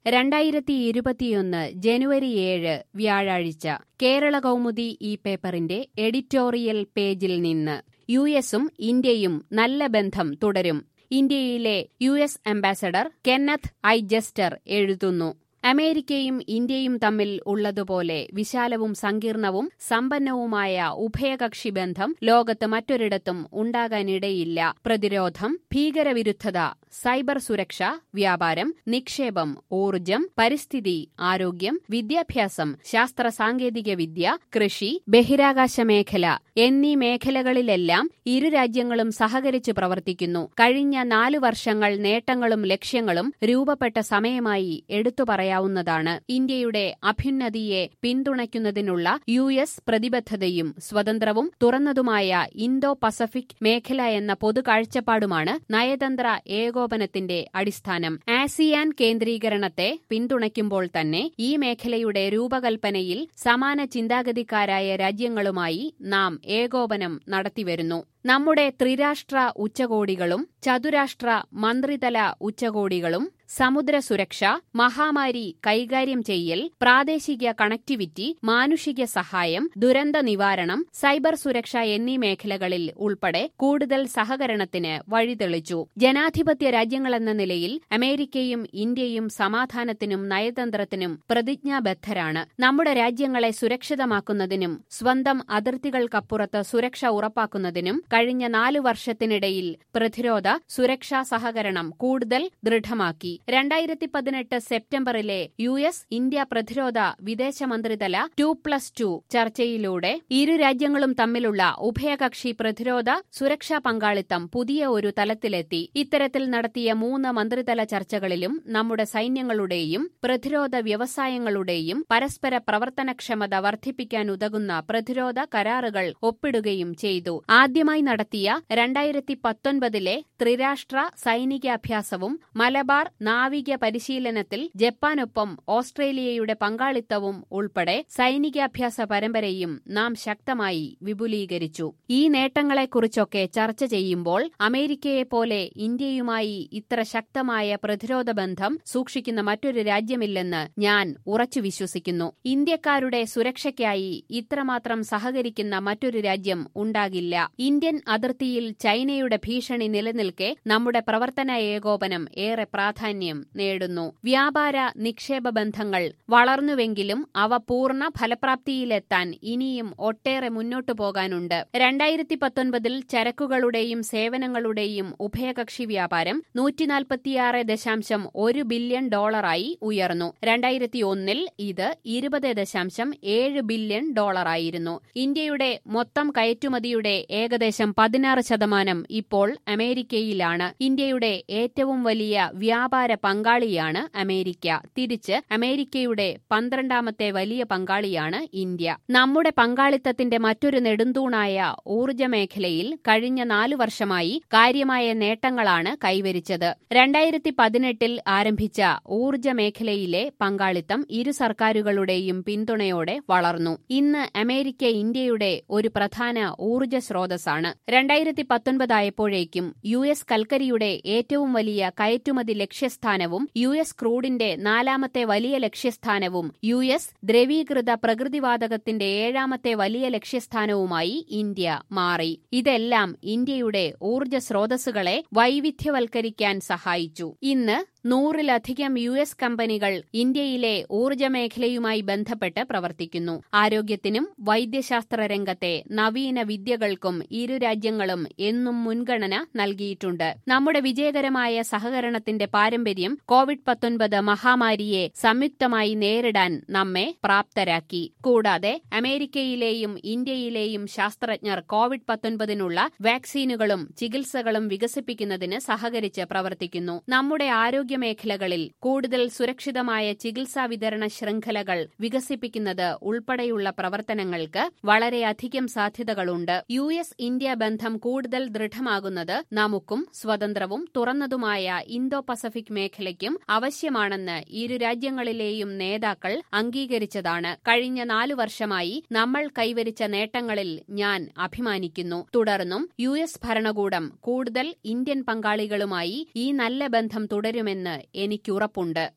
രണ്ടായിരത്തി ഇരുപത്തിയൊന്ന് ജനുവരി ഏഴ് വ്യാഴാഴ്ച കേരള കൗമുദി ഈ പേപ്പറിന്റെ എഡിറ്റോറിയൽ പേജിൽ നിന്ന് യു എസും ഇന്ത്യയും നല്ല ബന്ധം തുടരും ഇന്ത്യയിലെ U S ambassador Kenneth I Juster എഴുതുന്നു അമേരിക്കയും ഇന്ത്യയും തമ്മിൽ ഉള്ളതുപോലെ വിശാലവും സങ്കീർണവും സമ്പന്നവുമായ ഉഭയകക്ഷി ബന്ധം ലോകത്ത് മറ്റൊരിടത്തും ഉണ്ടാകാനിടയില്ല പ്രതിരോധം ഭീകരവിരുദ്ധത സൈബർ സുരക്ഷ വ്യാപാരം നിക്ഷേപം ഊർജം പരിസ്ഥിതി ആരോഗ്യം വിദ്യാഭ്യാസം ശാസ്ത്ര സാങ്കേതിക വിദ്യ കൃഷി ബഹിരാകാശ മേഖല എന്നീ മേഖലകളിലെല്ലാം ഇരു രാജ്യങ്ങളും സഹകരിച്ചു പ്രവർത്തിക്കുന്നു കഴിഞ്ഞ നാലു വർഷങ്ങൾ നേട്ടങ്ങളും ലക്ഷ്യങ്ങളും രൂപപ്പെട്ട സമയമായി എടുത്തു പറയാവുന്നതാണ് ഇന്ത്യയുടെ അഭ്യുന്നതിയെ പിന്തുണയ്ക്കുന്നതിനുള്ള യു എസ് പ്രതിബദ്ധതയും സ്വതന്ത്രവും തുറന്നതുമായ ഇന്തോ പസഫിക് മേഖല എന്ന പൊതു കാഴ്ചപ്പാടുമാണ് നയതന്ത്ര ഏകോപനത്തിന്റെ അടിസ്ഥാനം ആസിയാൻ കേന്ദ്രീകരണത്തെ പിന്തുണയ്ക്കുമ്പോൾ തന്നെ ഈ മേഖലയുടെ രൂപകൽപ്പനയിൽ സമാന ചിന്താഗതിക്കാരായ രാജ്യങ്ങളുമായി നാം ഏകോപനം നടത്തിവരുന്നു നമ്മുടെ ത്രിരാഷ്ട്ര ഉച്ചകോടികളും ചതുരാഷ്ട്ര മന്ത്രിതല ഉച്ചകോടികളും സമുദ്ര സുരക്ഷ മഹാമാരി കൈകാര്യം ചെയ്യൽ പ്രാദേശിക കണക്ടിവിറ്റി മാനുഷിക സഹായം ദുരന്ത നിവാരണം സൈബർ സുരക്ഷ എന്നീ മേഖലകളിൽ ഉൾപ്പെടെ കൂടുതൽ സഹകരണത്തിന് വഴിതെളിച്ചു ജനാധിപത്യ രാജ്യങ്ങളെന്ന നിലയിൽ അമേരിക്കയും ഇന്ത്യയും സമാധാനത്തിനും നയതന്ത്രത്തിനും പ്രതിജ്ഞാബദ്ധരാണ് നമ്മുടെ രാജ്യങ്ങളെ സുരക്ഷിതമാക്കുന്നതിനും സ്വന്തം അതിർത്തികൾക്കപ്പുറത്ത് സുരക്ഷ ഉറപ്പാക്കുന്നതിനും കഴിഞ്ഞ നാലു വർഷത്തിനിടയിൽ പ്രതിരോധ സുരക്ഷാ സഹകരണം കൂടുതൽ ദൃഢമാക്കി രണ്ടായിരത്തി പതിനെട്ട് സെപ്റ്റംബറിലെ യു എസ് ഇന്ത്യ പ്രതിരോധ വിദേശമന്ത്രിതല ടു പ്ലസ് ടു ചർച്ചയിലൂടെ ഇരു രാജ്യങ്ങളും തമ്മിലുള്ള ഉഭയകക്ഷി പ്രതിരോധ സുരക്ഷാ പങ്കാളിത്തം പുതിയ ഒരു തലത്തിലെത്തി ഇത്തരത്തിൽ നടത്തിയ മൂന്ന് മന്ത്രിതല ചർച്ചകളിലും നമ്മുടെ സൈന്യങ്ങളുടെയും പ്രതിരോധ വ്യവസായങ്ങളുടെയും പരസ്പര പ്രവർത്തനക്ഷമത വർദ്ധിപ്പിക്കാനുതകുന്ന പ്രതിരോധ കരാറുകൾ ഒപ്പിടുകയും ചെയ്തു ആദ്യമായി നടത്തിയ രണ്ടായിരത്തി പത്തൊൻപതിലെ ത്രിരാഷ്ട്ര സൈനികാഭ്യാസവും മലബാർ നാവിക പരിശീലനത്തിൽ ജപ്പാനൊപ്പം ഓസ്ട്രേലിയയുടെ പങ്കാളിത്തവും ഉൾപ്പെടെ സൈനികാഭ്യാസ പരമ്പരയും നാം ശക്തമായി വിപുലീകരിച്ചു ഈ നേട്ടങ്ങളെക്കുറിച്ചൊക്കെ ചർച്ച ചെയ്യുമ്പോൾ അമേരിക്കയെപ്പോലെ ഇന്ത്യയുമായി ഇത്ര ശക്തമായ പ്രതിരോധ ബന്ധം സൂക്ഷിക്കുന്ന മറ്റൊരു രാജ്യമില്ലെന്ന് ഞാൻ ഉറച്ചു വിശ്വസിക്കുന്നു ഇന്ത്യക്കാരുടെ സുരക്ഷയ്ക്കായി ഇത്രമാത്രം സഹകരിക്കുന്ന മറ്റൊരു രാജ്യം ഉണ്ടാകില്ല ഇന്ത്യൻ അതിർത്തിയിൽ ചൈനയുടെ ഭീഷണി നിലനിൽക്കെ നമ്മുടെ പ്രവർത്തന ഏകോപനം ഏറെ പ്രാധാന്യം നേടുന്നു വ്യാപാര നിക്ഷേപ ബന്ധങ്ങൾ വളർന്നുവെങ്കിലും അവ പൂർണ്ണ ഫലപ്രാപ്തിയിലെത്താൻ ഇനിയും ഒട്ടേറെ മുന്നോട്ടു പോകാനുണ്ട് രണ്ടായിരത്തി പത്തൊൻപതിൽ ചരക്കുകളുടെയും സേവനങ്ങളുടെയും ഉഭയകക്ഷി വ്യാപാരം നൂറ്റിനാൽപ്പത്തിയാറ് ദശാംശം ഒരു ബില്യൺ ഡോളറായി ഉയർന്നു രണ്ടായിരത്തി ഒന്നിൽ ഇത് ഇരുപത് ദശാംശം ഏഴ് ബില്യൺ ഡോളറായിരുന്നു ഇന്ത്യയുടെ മൊത്തം കയറ്റുമതിയുടെ ഏകദേശം പതിനാറ് ശതമാനം ഇപ്പോൾ അമേരിക്കയിലാണ് ഇന്ത്യയുടെ ഏറ്റവും വലിയ വ്യാപാര പങ്കാളിയാണ് അമേരിക്ക തിരിച്ച് അമേരിക്കയുടെ പന്ത്രണ്ടാമത്തെ വലിയ പങ്കാളിയാണ് ഇന്ത്യ നമ്മുടെ പങ്കാളിത്തത്തിന്റെ മറ്റൊരു നെടുന്തൂണായ ഊർജ്ജ മേഖലയിൽ കഴിഞ്ഞ നാലു വർഷമായി കാര്യമായ നേട്ടങ്ങളാണ് കൈവരിച്ചത് രണ്ടായിരത്തി പതിനെട്ടിൽ ആരംഭിച്ച ഊർജ്ജ മേഖലയിലെ പങ്കാളിത്തം ഇരു സർക്കാരുകളുടെയും പിന്തുണയോടെ വളർന്നു ഇന്ന് അമേരിക്ക ഇന്ത്യയുടെ ഒരു പ്രധാന ഊർജ്ജ സ്രോതസ്സാണ് രണ്ടായിരത്തി പത്തൊൻപതായപ്പോഴേക്കും യു എസ് കൽക്കരിയുടെ ഏറ്റവും വലിയ കയറ്റുമതി ലക്ഷ്യസ്ഥാനവും യു എസ് ക്രൂഡിന്റെ നാലാമത്തെ വലിയ ലക്ഷ്യസ്ഥാനവും യു എസ് ദ്രവീകൃത പ്രകൃതിവാതകത്തിന്റെ ഏഴാമത്തെ വലിയ ലക്ഷ്യസ്ഥാനവുമായി ഇന്ത്യ മാറി ഇതെല്ലാം ഇന്ത്യയുടെ ഊർജ്ജ സ്രോതസ്സുകളെ വൈവിധ്യവൽക്കരിക്കാൻ സഹായിച്ചു ഇന്ന് നൂറിലധികം യു എസ് കമ്പനികൾ ഇന്ത്യയിലെ ഊർജ്ജ മേഖലയുമായി ബന്ധപ്പെട്ട് പ്രവർത്തിക്കുന്നു ആരോഗ്യത്തിനും വൈദ്യശാസ്ത്ര രംഗത്തെ നവീന വിദ്യകൾക്കും ഇരു രാജ്യങ്ങളും എന്നും മുൻഗണന നൽകിയിട്ടുണ്ട് നമ്മുടെ വിജയകരമായ സഹകരണത്തിന്റെ പാരമ്പര്യം കോവിഡ് പത്തൊൻപത് മഹാമാരിയെ സംയുക്തമായി നേരിടാൻ നമ്മെ പ്രാപ്തരാക്കി കൂടാതെ അമേരിക്കയിലെയും ഇന്ത്യയിലെയും ശാസ്ത്രജ്ഞർ കോവിഡ് പത്തൊൻപതിനുള്ള വാക്സിനുകളും ചികിത്സകളും വികസിപ്പിക്കുന്നതിന് സഹകരിച്ച് പ്രവർത്തിക്കുന്നു നമ്മുടെ ആരോഗ്യ മേഖലകളിൽ കൂടുതൽ സുരക്ഷിതമായ ചികിത്സാ വിതരണ ശൃംഖലകൾ വികസിപ്പിക്കുന്നത് ഉൾപ്പെടെയുള്ള പ്രവർത്തനങ്ങൾക്ക് വളരെയധികം സാധ്യതകളുണ്ട് യു എസ് ഇന്ത്യ ബന്ധം കൂടുതൽ ദൃഢമാകുന്നത് നമുക്കും സ്വതന്ത്രവും തുറന്നതുമായ ഇന്തോ പസഫിക് മേഖലയ്ക്കും ആവശ്യമാണെന്ന് ഇരു രാജ്യങ്ങളിലെയും നേതാക്കൾ അംഗീകരിച്ചതാണ് കഴിഞ്ഞ നാലു വർഷമായി നമ്മൾ കൈവരിച്ച നേട്ടങ്ങളിൽ ഞാൻ അഭിമാനിക്കുന്നു തുടർന്നും യു എസ് ഭരണകൂടം കൂടുതൽ ഇന്ത്യൻ പങ്കാളികളുമായി ഈ നല്ല ബന്ധം തുടരുമെന്ന് എനിക്കുറപ്പുണ്ട്